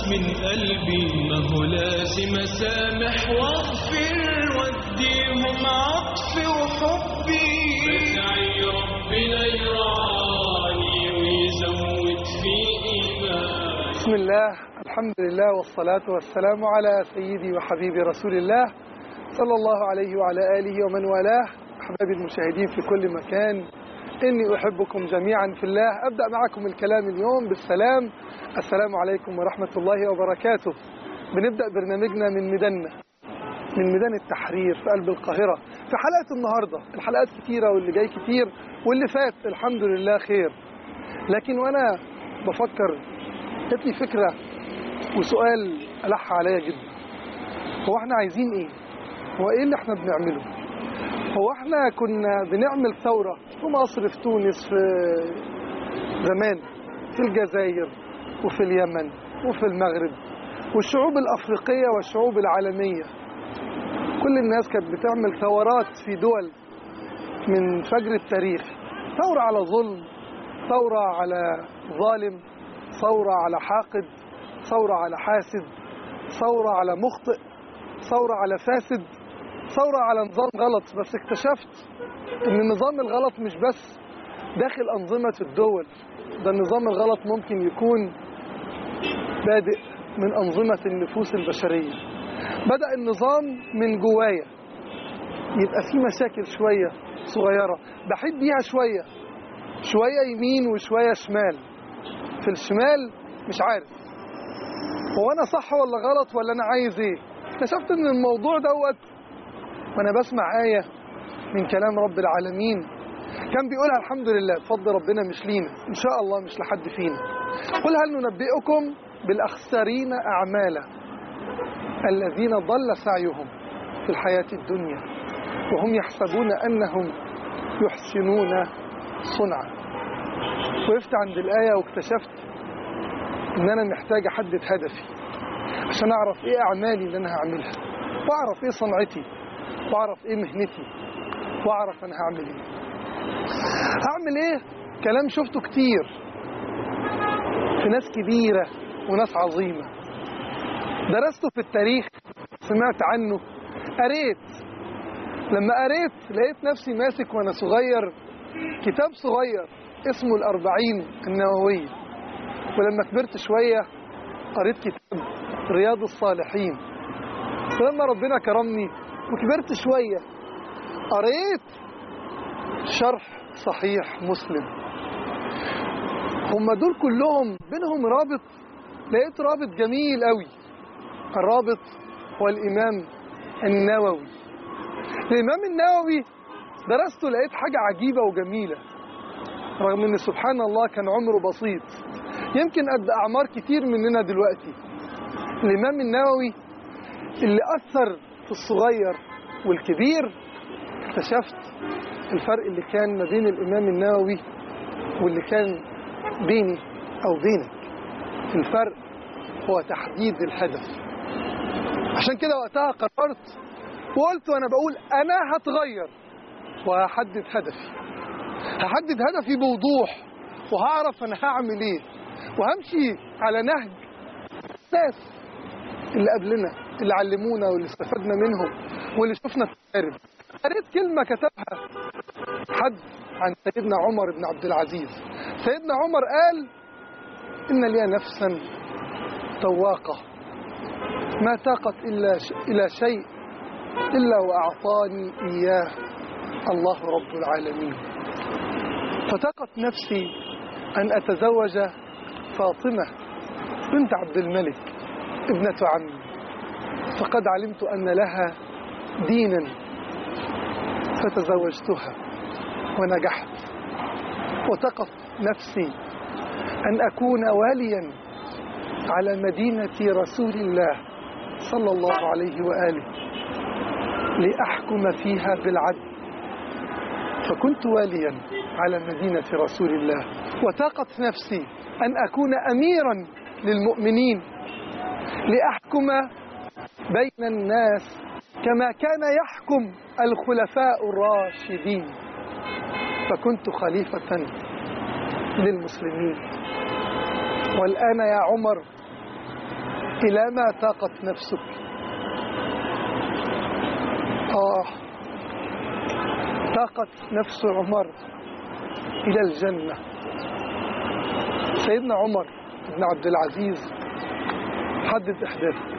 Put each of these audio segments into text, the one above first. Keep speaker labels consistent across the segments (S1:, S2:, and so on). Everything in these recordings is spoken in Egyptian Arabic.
S1: من قلبي ما هو لازم اسامح واغفر واديهم عطفي وحبي بدعي ربنا يرعاني ويزود في ايماني
S2: بسم الله الحمد لله والصلاة والسلام على سيدي وحبيبي رسول الله صلى الله عليه وعلى آله ومن والاه أحبابي المشاهدين في كل مكان إني أحبكم جميعا في الله أبدأ معكم الكلام اليوم بالسلام السلام عليكم ورحمة الله وبركاته بنبدأ برنامجنا من ميداننا من ميدان التحرير في قلب القاهرة في حلقة النهاردة الحلقات كتيرة واللي جاي كتير واللي فات الحمد لله خير لكن وأنا بفكر جات لي فكرة وسؤال ألح عليا جدا هو احنا عايزين ايه هو ايه اللي احنا بنعمله هو احنا كنا بنعمل ثورة في مصر في تونس في زمان في الجزائر وفي اليمن وفي المغرب والشعوب الأفريقية والشعوب العالمية كل الناس كانت بتعمل ثورات في دول من فجر التاريخ ثورة على ظلم ثورة على ظالم ثورة على حاقد ثورة على حاسد ثورة على مخطئ ثورة على فاسد ثورة على نظام غلط بس اكتشفت ان النظام الغلط مش بس داخل أنظمة الدول ده النظام الغلط ممكن يكون بادئ من أنظمة النفوس البشرية بدأ النظام من جوايا يبقى في مشاكل شوية صغيرة بحيد بيها شوية شوية يمين وشوية شمال في الشمال مش عارف هو أنا صح ولا غلط ولا أنا عايز إيه اكتشفت ان الموضوع دوت وانا بسمع آية من كلام رب العالمين كان بيقولها الحمد لله بفضل ربنا مش لينا ان شاء الله مش لحد فينا قل هل ننبئكم بالاخسرين اعمالا الذين ضل سعيهم في الحياة الدنيا وهم يحسبون انهم يحسنون صنعا وقفت عند الآية واكتشفت ان انا محتاج احدد هدفي عشان اعرف ايه اعمالي اللي انا هعملها واعرف ايه صنعتي واعرف ايه مهنتي واعرف انا هعمل ايه هعمل ايه كلام شفته كتير في ناس كبيرة وناس عظيمة درسته في التاريخ سمعت عنه قريت لما قريت لقيت نفسي ماسك وانا صغير كتاب صغير اسمه الأربعين النووية ولما كبرت شوية قريت كتاب رياض الصالحين ولما ربنا كرمني وكبرت شوية قريت شرح صحيح مسلم هم دول كلهم بينهم رابط لقيت رابط جميل قوي الرابط هو الإمام النووي الإمام النووي درسته لقيت حاجة عجيبة وجميلة رغم ان سبحان الله كان عمره بسيط يمكن قد أعمار كتير مننا دلوقتي الإمام النووي اللي أثر في الصغير والكبير اكتشفت الفرق اللي كان ما بين الإمام النووي واللي كان بيني أو بينك الفرق هو تحديد الهدف عشان كده وقتها قررت وقلت وأنا بقول أنا هتغير وهحدد هدفي هحدد هدفي بوضوح وهعرف أنا هعمل إيه وهمشي على نهج الناس اللي قبلنا اللي علمونا واللي استفدنا منهم واللي شفنا التجارب قريت كلمة كتبها حد عن سيدنا عمر بن عبد العزيز سيدنا عمر قال إن لي نفسا طواقة ما تاقت إلا ش... إلى شيء إلا وأعطاني إياه الله رب العالمين فتقت نفسي أن أتزوج فاطمة بنت عبد الملك ابنة عمي فقد علمت أن لها دينا فتزوجتها ونجحت وتقف نفسي أن أكون واليا على مدينة رسول الله صلى الله عليه وآله لأحكم فيها بالعدل فكنت واليا على مدينة رسول الله وتاقت نفسي أن أكون أميرا للمؤمنين لأحكم بين الناس كما كان يحكم الخلفاء الراشدين فكنت خليفة للمسلمين والآن يا عمر إلى ما تاقت نفسك آه تاقت نفس عمر إلى الجنة سيدنا عمر بن عبد العزيز حدد أهدافه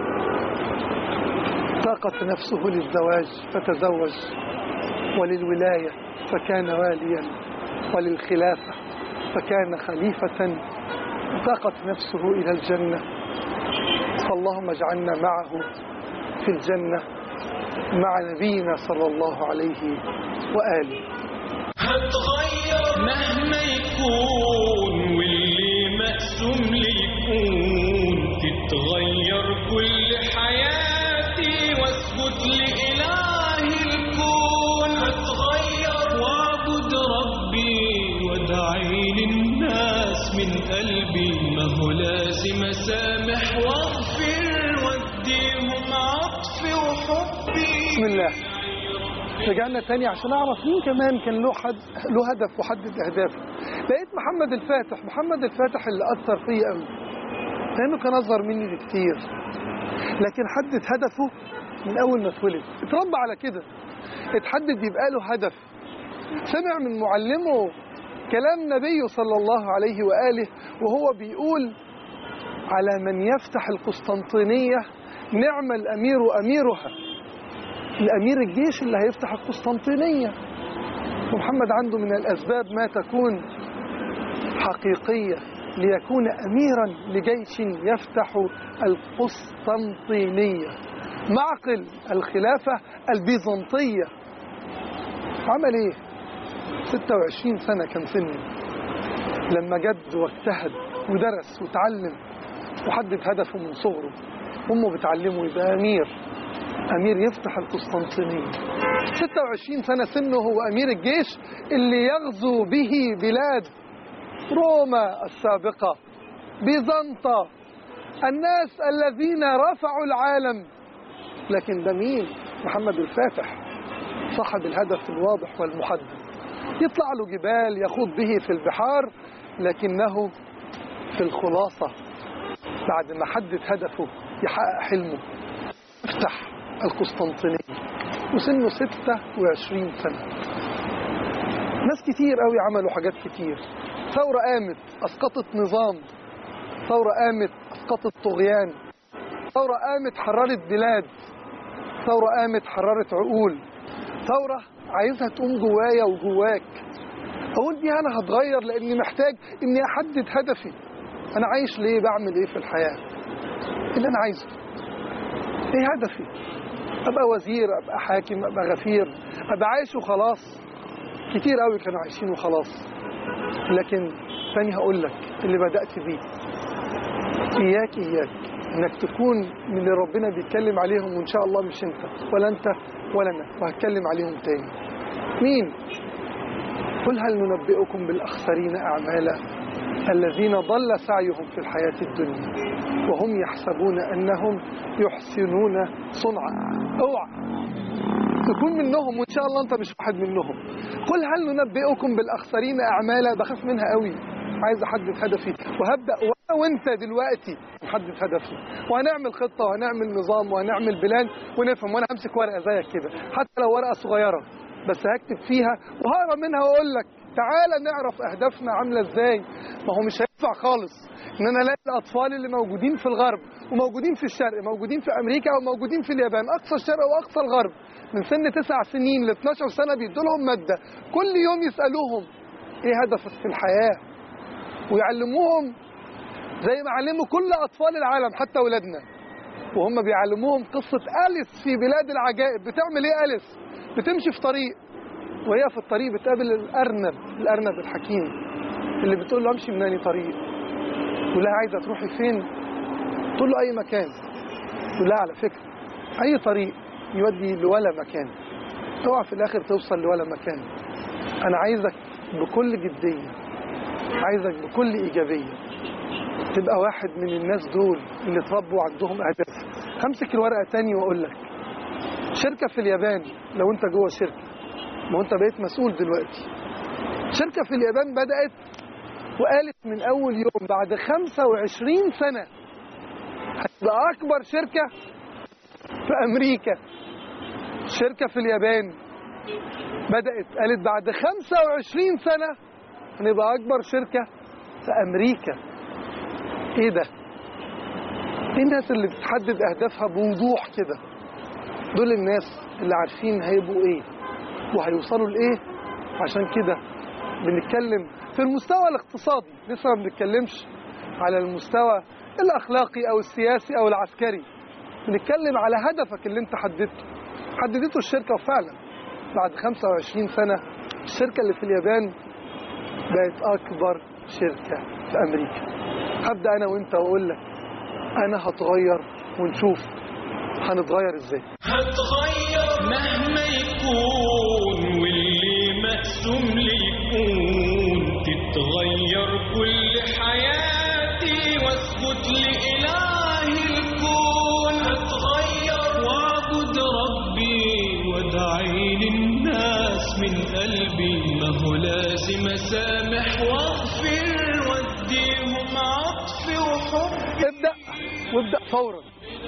S2: تاقت نفسه للزواج فتزوج وللولاية فكان واليا وللخلافة فكان خليفة تاقت نفسه إلى الجنة فاللهم اجعلنا معه في الجنة مع نبينا صلى الله عليه وآله
S1: هتغير مهما يكون واللي مقسوم لي يكون تتغير كل حياتي واسجد لإله الكون هتغير واعبد ربي وادعي للناس من قلبي ما هو لازم اسامح واغفر واديهم عطفي وحبي
S2: بسم الله رجعنا تاني عشان اعرف مين كمان كان له حد له هدف وحدد اهدافه لقيت محمد الفاتح محمد الفاتح اللي اثر فيا قوي لانه كان اصغر مني بكتير لكن حدد هدفه من اول ما اتولد اتربى على كده اتحدد يبقى له هدف سمع من معلمه كلام نبيه صلى الله عليه واله وهو بيقول على من يفتح القسطنطينيه نعم الامير اميرها الأمير الجيش اللي هيفتح القسطنطينية ومحمد عنده من الأسباب ما تكون حقيقية ليكون أميرا لجيش يفتح القسطنطينية معقل الخلافة البيزنطية عمل إيه؟ 26 سنة كان سنه لما جد واجتهد ودرس وتعلم وحدد هدفه من صغره أمه بتعلمه يبقى أمير أمير يفتح القسطنطينية 26 سنة سنه هو أمير الجيش اللي يغزو به بلاد روما السابقة بيزنطة الناس الذين رفعوا العالم لكن ده مين محمد الفاتح صاحب الهدف الواضح والمحدد يطلع له جبال يخوض به في البحار لكنه في الخلاصة بعد ما حدد هدفه يحقق حلمه افتح القسطنطينية وسنه 26 سنة ناس كتير قوي عملوا حاجات كتير ثورة قامت أسقطت نظام ثورة قامت أسقطت طغيان ثورة قامت حررت بلاد ثورة قامت حررت عقول ثورة عايزها تقوم جوايا وجواك أقول دي أنا هتغير لأني محتاج إني أحدد هدفي أنا عايش ليه بعمل إيه في الحياة اللي أنا عايزه إيه هدفي ابقى وزير ابقى حاكم ابقى غفير ابقى عايش وخلاص كتير قوي كانوا عايشين وخلاص لكن ثاني هقول لك اللي بدات بيه اياك اياك انك تكون من اللي ربنا بيتكلم عليهم وان شاء الله مش انت ولا انت ولا انا وهتكلم عليهم تاني مين قل هل ننبئكم بالاخسرين اعمالا الذين ضل سعيهم في الحياه الدنيا وهم يحسبون انهم يحسنون صنعا اوعى تكون منهم وان شاء الله انت مش واحد منهم قل هل ننبئكم بالاخسرين اعمالا بخاف منها قوي عايز احدد هدفي وهبدا وانا وانت دلوقتي نحدد هدفي وهنعمل خطه وهنعمل نظام وهنعمل بلان ونفهم وانا همسك ورقه زيك كده حتى لو ورقه صغيره بس هكتب فيها وهقرا منها واقول لك تعالى نعرف اهدافنا عامله ازاي ما هو مش هينفع خالص ان انا الاقي الاطفال اللي موجودين في الغرب وموجودين في الشرق موجودين في امريكا وموجودين في اليابان اقصى الشرق واقصى الغرب من سن تسع سنين ل 12 سنه بيدوا لهم ماده كل يوم يسالوهم ايه هدفك في الحياه ويعلموهم زي ما علموا كل اطفال العالم حتى ولادنا وهم بيعلموهم قصه اليس في بلاد العجائب بتعمل ايه اليس بتمشي في طريق وهي في الطريق بتقابل الارنب الارنب الحكيم اللي بتقول له امشي من انهي طريق تقول لها عايزه تروحي فين تقول له اي مكان تقول لها على فكره اي طريق يودي لولا مكان اوعى في الاخر توصل لولا مكان انا عايزك بكل جديه عايزك بكل ايجابيه تبقى واحد من الناس دول اللي اتربوا عندهم اهداف همسك الورقه تاني واقول لك شركه في اليابان لو انت جوه شركه ما انت بقيت مسؤول دلوقتي شركه في اليابان بدات وقالت من اول يوم بعد 25 سنه هتبقى أكبر شركة في أمريكا شركة في اليابان بدأت قالت بعد 25 سنة هنبقى أكبر شركة في أمريكا إيه ده؟ إيه الناس اللي بتحدد أهدافها بوضوح كده؟ دول الناس اللي عارفين هيبقوا إيه وهيوصلوا لإيه عشان كده بنتكلم في المستوى الاقتصادي لسه ما بنتكلمش على المستوى الأخلاقي أو السياسي أو العسكري بنتكلم على هدفك اللي انت حددته حددته الشركة وفعلا بعد 25 سنة الشركة اللي في اليابان بقت أكبر شركة في أمريكا هبدأ أنا وأنت وأقول لك أنا هتغير ونشوف هنتغير إزاي
S1: هتغير مهما يكون واللي مقسوم لي يكون تتغير كل حياتي واسجد لإله الكون هتغير واعبد ربي وادعي للناس من قلبي ما هو لازم اسامح واغفر واديهم عطف وحب
S2: ابدأ وابدأ فورا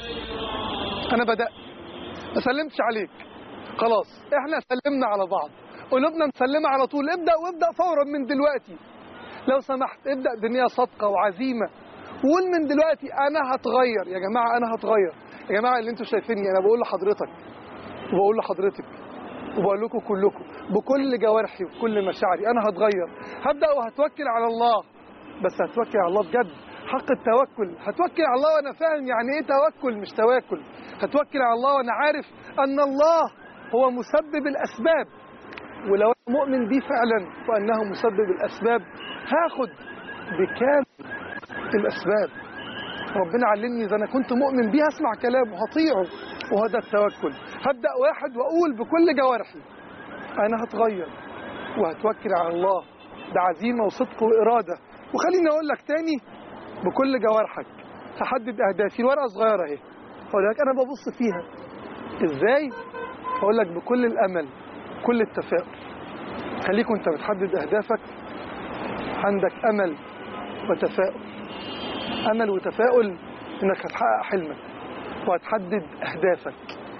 S2: أنا بدأت ما سلمتش عليك خلاص احنا سلمنا على بعض قلوبنا مسلمة على طول ابدأ وابدأ فورا من دلوقتي لو سمحت ابدأ بنية صادقة وعزيمة وقول من دلوقتي أنا هتغير يا جماعة أنا هتغير يا جماعة اللي انتوا شايفيني أنا بقول لحضرتك وبقول لحضرتك وبقول لكم كلكم بكل جوارحي وبكل مشاعري أنا هتغير هبدأ وهتوكل على الله بس هتوكل على الله بجد حق التوكل هتوكل على الله وانا فاهم يعني ايه توكل مش تواكل هتوكل على الله وانا عارف ان الله هو مسبب الاسباب ولو انا مؤمن بيه فعلا وانه مسبب الاسباب هاخد بكامل الاسباب ربنا علمني اذا انا كنت مؤمن بيه هسمع كلامه هطيعه وهو ده التوكل هبدا واحد واقول بكل جوارحي انا هتغير وهتوكل على الله بعزيمه وصدق واراده وخليني اقول لك تاني بكل جوارحك هحدد اهدافي الورقه صغيره اهي اقول لك انا ببص فيها ازاي اقول لك بكل الامل كل التفاؤل خليك وانت بتحدد اهدافك عندك امل وتفاؤل امل وتفاؤل انك هتحقق حلمك وهتحدد اهدافك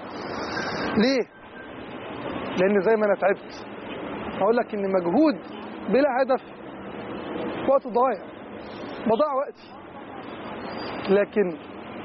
S2: ليه لان زي ما انا تعبت هقول لك ان مجهود بلا هدف وقت ضايع بضيع وقتي لكن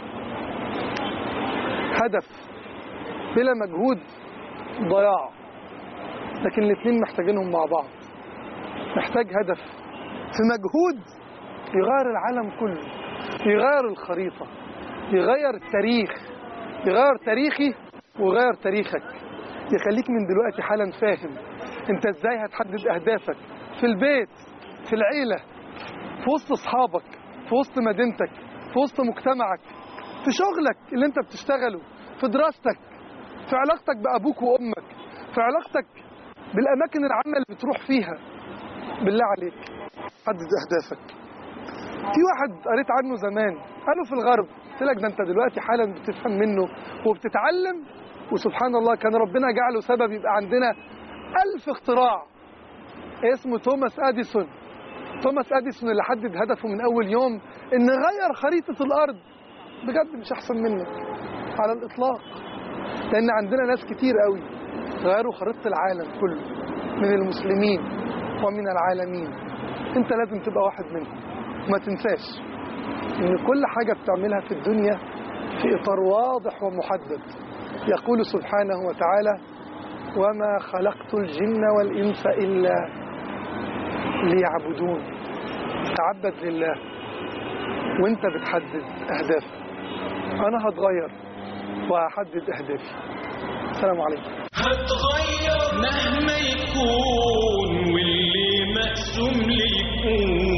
S2: هدف بلا مجهود ضياع لكن الاثنين محتاجينهم مع بعض محتاج هدف في مجهود يغير العالم كله يغير الخريطة يغير التاريخ يغير تاريخي ويغير تاريخك يخليك من دلوقتي حالا فاهم انت ازاي هتحدد اهدافك في البيت في العيلة في وسط اصحابك في وسط مدينتك في وسط مجتمعك في شغلك اللي انت بتشتغله في دراستك في علاقتك بابوك وامك في علاقتك بالاماكن العامه اللي بتروح فيها بالله عليك حدد اهدافك في واحد قريت عنه زمان قالوا في الغرب قلت لك ده انت دلوقتي حالا بتفهم منه وبتتعلم وسبحان الله كان ربنا جعله سبب يبقى عندنا ألف اختراع اسمه توماس اديسون توماس اديسون اللي حدد هدفه من اول يوم ان غير خريطه الارض بجد مش احسن منك على الاطلاق لان عندنا ناس كتير قوي غيروا خريطه العالم كله من المسلمين ومن العالمين انت لازم تبقى واحد منهم وما تنساش ان كل حاجه بتعملها في الدنيا في اطار واضح ومحدد يقول سبحانه وتعالى وما خلقت الجن والانس الا ليعبدون تعبد لله وانت بتحدد اهدافك انا هتغير وهحدد اهدافي السلام عليكم
S1: هتغير مهما يكون واللي مقسوم لي يكون